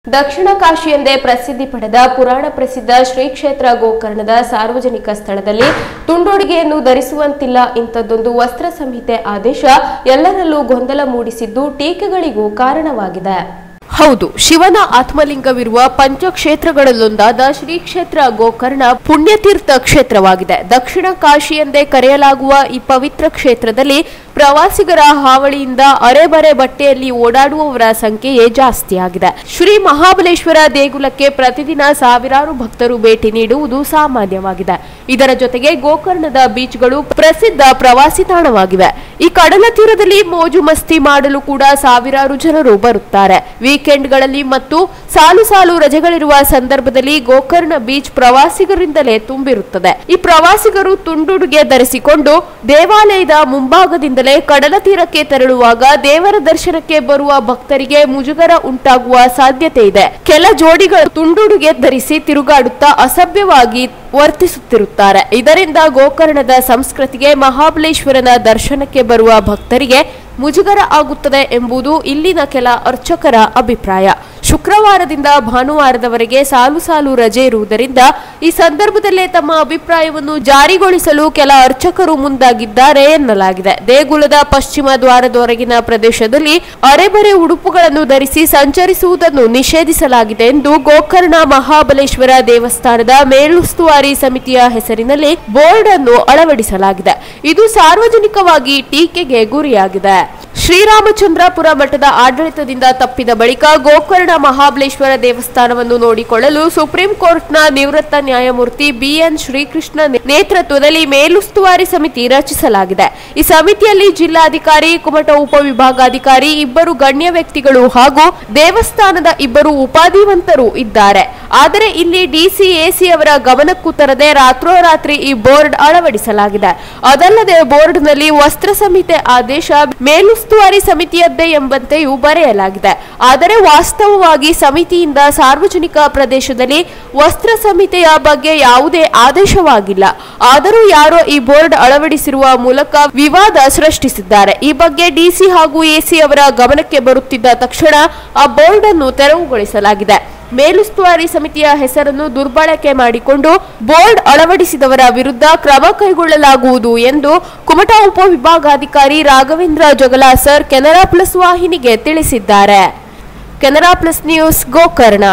ದಕ್ಷಿಣ ಕಾಶಿ ಎಂದೇ ಪ್ರಸಿದ್ಧಿ ಪಡೆದ ಪುರಾಣ ಪ್ರಸಿದ್ಧ ಶ್ರೀ ಕ್ಷೇತ್ರ ಗೋಕರ್ಣದ ಸಾರ್ವಜನಿಕ ಸ್ಥಳದಲ್ಲಿ ತುಂಡೊಡುಗೆಯನ್ನು ಧರಿಸುವಂತಿಲ್ಲ ಇಂಥದ್ದೊಂದು ವಸ್ತ್ರ ಸಂಹಿತೆ ಆದೇಶ ಎಲ್ಲರಲ್ಲೂ ಗೊಂದಲ ಮೂಡಿಸಿದ್ದು ಟೀಕೆಗಳಿಗೂ ಕಾರಣವಾಗಿದೆ ಹೌದು ಶಿವನ ಆತ್ಮಲಿಂಗವಿರುವ ಪಂಚಕ್ಷೇತ್ರಗಳಲ್ಲೊಂದಾದ ಶ್ರೀ ಕ್ಷೇತ್ರ ಗೋಕರ್ಣ ಪುಣ್ಯತೀರ್ಥ ಕ್ಷೇತ್ರವಾಗಿದೆ ದಕ್ಷಿಣ ಕಾಶಿ ಎಂದೇ ಕರೆಯಲಾಗುವ ಈ ಪವಿತ್ರ ಕ್ಷೇತ್ರದಲ್ಲಿ ಪ್ರವಾಸಿಗರ ಹಾವಳಿಯಿಂದ ಅರೆಬರೆ ಬಟ್ಟೆಯಲ್ಲಿ ಓಡಾಡುವವರ ಸಂಖ್ಯೆಯೇ ಜಾಸ್ತಿಯಾಗಿದೆ ಶ್ರೀ ಮಹಾಬಲೇಶ್ವರ ದೇಗುಲಕ್ಕೆ ಪ್ರತಿದಿನ ಸಾವಿರಾರು ಭಕ್ತರು ಭೇಟಿ ನೀಡುವುದು ಸಾಮಾನ್ಯವಾಗಿದೆ ಇದರ ಜೊತೆಗೆ ಗೋಕರ್ಣದ ಬೀಚ್ಗಳು ಪ್ರಸಿದ್ಧ ಪ್ರವಾಸಿ ತಾಣವಾಗಿವೆ ಈ ಕಡಲ ತೀರದಲ್ಲಿ ಮೋಜು ಮಸ್ತಿ ಮಾಡಲು ಕೂಡ ಸಾವಿರಾರು ಜನರು ಬರುತ್ತಾರೆ ವೀಕೆಂಡ್ಗಳಲ್ಲಿ ಮತ್ತು ಸಾಲು ಸಾಲು ರಜೆಗಳಿರುವ ಸಂದರ್ಭದಲ್ಲಿ ಗೋಕರ್ಣ ಬೀಚ್ ಪ್ರವಾಸಿಗರಿಂದಲೇ ತುಂಬಿರುತ್ತದೆ ಈ ಪ್ರವಾಸಿಗರು ತುಂಡುಡುಗೆ ಧರಿಸಿಕೊಂಡು ದೇವಾಲಯದ ಮುಂಭಾಗದಿಂದಲೇ ಕಡಲ ತೀರಕ್ಕೆ ತೆರಳುವಾಗ ದೇವರ ದರ್ಶನಕ್ಕೆ ಬರುವ ಭಕ್ತರಿಗೆ ಮುಜುಗರ ಉಂಟಾಗುವ ಸಾಧ್ಯತೆ ಇದೆ ಕೆಲ ಜೋಡಿಗಳು ತುಂಡುಡುಗೆ ಧರಿಸಿ ತಿರುಗಾಡುತ್ತಾ ಅಸಭ್ಯವಾಗಿ ವರ್ತಿಸುತ್ತಿರುತ್ತಾರೆ ಇದರಿಂದ ಗೋಕರ್ಣದ ಸಂಸ್ಕೃತಿಗೆ ಮಹಾಬಲೇಶ್ವರನ ದರ್ಶನಕ್ಕೆ ಬರುವ ಭಕ್ತರಿಗೆ ಮುಜುಗರ ಆಗುತ್ತದೆ ಎಂಬುದು ಇಲ್ಲಿನ ಕೆಲ ಅರ್ಚಕರ ಅಭಿಪ್ರಾಯ ಶುಕ್ರವಾರದಿಂದ ಭಾನುವಾರದವರೆಗೆ ಸಾಲು ಸಾಲು ರಜೆ ಇರುವುದರಿಂದ ಈ ಸಂದರ್ಭದಲ್ಲೇ ತಮ್ಮ ಅಭಿಪ್ರಾಯವನ್ನು ಜಾರಿಗೊಳಿಸಲು ಕೆಲ ಅರ್ಚಕರು ಮುಂದಾಗಿದ್ದಾರೆ ಎನ್ನಲಾಗಿದೆ ದೇಗುಲದ ಪಶ್ಚಿಮ ದ್ವಾರದವರೆಗಿನ ಪ್ರದೇಶದಲ್ಲಿ ಅರೆಬರೆ ಉಡುಪುಗಳನ್ನು ಧರಿಸಿ ಸಂಚರಿಸುವುದನ್ನು ನಿಷೇಧಿಸಲಾಗಿದೆ ಎಂದು ಗೋಕರ್ಣ ಮಹಾಬಲೇಶ್ವರ ದೇವಸ್ಥಾನದ ಮೇಲುಸ್ತುವಾರಿ ಸಮಿತಿಯ ಹೆಸರಿನಲ್ಲಿ ಬೋರ್ಡ್ ಅನ್ನು ಅಳವಡಿಸಲಾಗಿದೆ ಇದು ಸಾರ್ವಜನಿಕವಾಗಿ ಟೀಕೆಗೆ ಗುರಿಯಾಗಿದೆ ಶ್ರೀರಾಮಚಂದ್ರಾಪುರ ಮಠದ ಆಡಳಿತದಿಂದ ತಪ್ಪಿದ ಬಳಿಕ ಗೋಕರ್ಣ ಮಹಾಬಲೇಶ್ವರ ದೇವಸ್ಥಾನವನ್ನು ನೋಡಿಕೊಳ್ಳಲು ಸುಪ್ರೀಂ ಕೋರ್ಟ್ನ ನಿವೃತ್ತ ನ್ಯಾಯಮೂರ್ತಿ ಬಿಎನ್ ಶ್ರೀಕೃಷ್ಣ ನೇತೃತ್ವದಲ್ಲಿ ಮೇಲುಸ್ತುವಾರಿ ಸಮಿತಿ ರಚಿಸಲಾಗಿದೆ ಈ ಸಮಿತಿಯಲ್ಲಿ ಜಿಲ್ಲಾಧಿಕಾರಿ ಕುಮಟ ಉಪವಿಭಾಗಾಧಿಕಾರಿ ಇಬ್ಬರು ಗಣ್ಯ ವ್ಯಕ್ತಿಗಳು ಹಾಗೂ ದೇವಸ್ಥಾನದ ಇಬ್ಬರು ಉಪಾಧಿವಂತರು ಇದ್ದಾರೆ ಆದರೆ ಇಲ್ಲಿ ಡಿಸಿ ಎಸಿ ಅವರ ಗಮನಕ್ಕೂ ತರದೆ ರಾತ್ರೋರಾತ್ರಿ ಈ ಬೋರ್ಡ್ ಅಳವಡಿಸಲಾಗಿದೆ ಅದಲ್ಲದೆ ಬೋರ್ಡ್ನಲ್ಲಿ ವಸ್ತ್ರ ಸಂಹಿತೆ ಆದೇಶ ಮೇಲುಸ್ತುವಾರಿ ಸಮಿತಿಯದ್ದೇ ಎಂಬಂತೆಯೂ ಬರೆಯಲಾಗಿದೆ ಆದರೆ ವಾಸ್ತವವಾಗಿ ಸಮಿತಿಯಿಂದ ಸಾರ್ವಜನಿಕ ಪ್ರದೇಶದಲ್ಲಿ ವಸ್ತ್ರ ಸಂಹಿತೆಯ ಬಗ್ಗೆ ಯಾವುದೇ ಆದೇಶವಾಗಿಲ್ಲ ಆದರೂ ಯಾರೋ ಈ ಬೋರ್ಡ್ ಅಳವಡಿಸಿರುವ ಮೂಲಕ ವಿವಾದ ಸೃಷ್ಟಿಸಿದ್ದಾರೆ ಈ ಬಗ್ಗೆ ಡಿಸಿ ಹಾಗೂ ಎಸಿ ಅವರ ಗಮನಕ್ಕೆ ಬರುತ್ತಿದ್ದ ತಕ್ಷಣ ಆ ಬೋರ್ಡ್ ಅನ್ನು ತೆರವುಗೊಳಿಸಲಾಗಿದೆ ಮೇಲುಸ್ತುವಾರಿ ಸಮಿತಿಯ ಹೆಸರನ್ನು ದುರ್ಬಳಕೆ ಮಾಡಿಕೊಂಡು ಬೋರ್ಡ್ ಅಳವಡಿಸಿದವರ ವಿರುದ್ಧ ಕ್ರಮ ಕೈಗೊಳ್ಳಲಾಗುವುದು ಎಂದು ಕುಮಟಾ ಉಪವಿಭಾಗಾಧಿಕಾರಿ ರಾಘವೇಂದ್ರ ಜೊಗಲ ಸರ್ ಕೆನರಾ ಪ್ಲಸ್ ವಾಹಿನಿಗೆ ತಿಳಿಸಿದ್ದಾರೆ ಕೆನರಾ ಪ್ಲಸ್ ನ್ಯೂಸ್ ಗೋಕರ್ಣ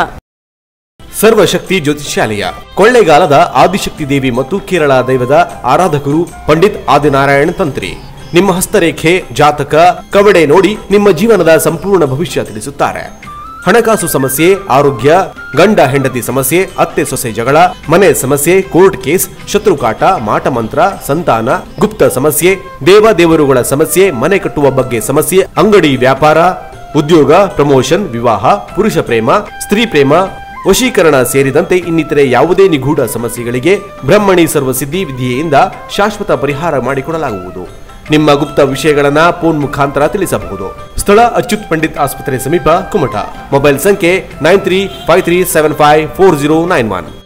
ಸರ್ವಶಕ್ತಿ ಜ್ಯೋತಿಷ್ಯಾಲಯ ಕೊಳ್ಳೇಗಾಲದ ಆದಿಶಕ್ತಿ ದೇವಿ ಮತ್ತು ಕೇರಳ ದೈವದ ಆರಾಧಕರು ಪಂಡಿತ್ ಆದಿನಾರಾಯಣ ತಂತ್ರಿ ನಿಮ್ಮ ಹಸ್ತರೇಖೆ ಜಾತಕ ಕವಡೆ ನೋಡಿ ನಿಮ್ಮ ಜೀವನದ ಸಂಪೂರ್ಣ ಭವಿಷ್ಯ ತಿಳಿಸುತ್ತಾರೆ ಹಣಕಾಸು ಸಮಸ್ಯೆ ಆರೋಗ್ಯ ಗಂಡ ಹೆಂಡತಿ ಸಮಸ್ಯೆ ಅತ್ತೆ ಸೊಸೆ ಜಗಳ ಮನೆ ಸಮಸ್ಯೆ ಕೋರ್ಟ್ ಕೇಸ್ ಶತ್ರುಕಾಟ ಮಾಟಮಂತ್ರ ಸಂತಾನ ಗುಪ್ತ ಸಮಸ್ಯೆ ದೇವದೇವರುಗಳ ಸಮಸ್ಯೆ ಮನೆ ಕಟ್ಟುವ ಬಗ್ಗೆ ಸಮಸ್ಯೆ ಅಂಗಡಿ ವ್ಯಾಪಾರ ಉದ್ಯೋಗ ಪ್ರಮೋಷನ್ ವಿವಾಹ ಪುರುಷ ಪ್ರೇಮ ಸ್ತ್ರೀ ಪ್ರೇಮ ವಶೀಕರಣ ಸೇರಿದಂತೆ ಇನ್ನಿತರೆ ಯಾವುದೇ ನಿಗೂಢ ಸಮಸ್ಯೆಗಳಿಗೆ ಬ್ರಹ್ಮಣಿ ಸರ್ವಸಿದ್ಧಿ ವಿಧಿಯಿಂದ ಶಾಶ್ವತ ಪರಿಹಾರ ಮಾಡಿಕೊಡಲಾಗುವುದು ನಿಮ್ಮ ಗುಪ್ತ ವಿಷಯಗಳನ್ನ ಫೋನ್ ಮುಖಾಂತರ ತಿಳಿಸಬಹುದು ಸ್ಥಳ ಅಚ್ಯುತ್ ಪಂಡಿತ್ ಆಸ್ಪತ್ರೆ ಸಮೀಪ ಕುಮಟ ಮೊಬೈಲ್ ಸಂಖ್ಯೆ nine three five three seven five four zero nine one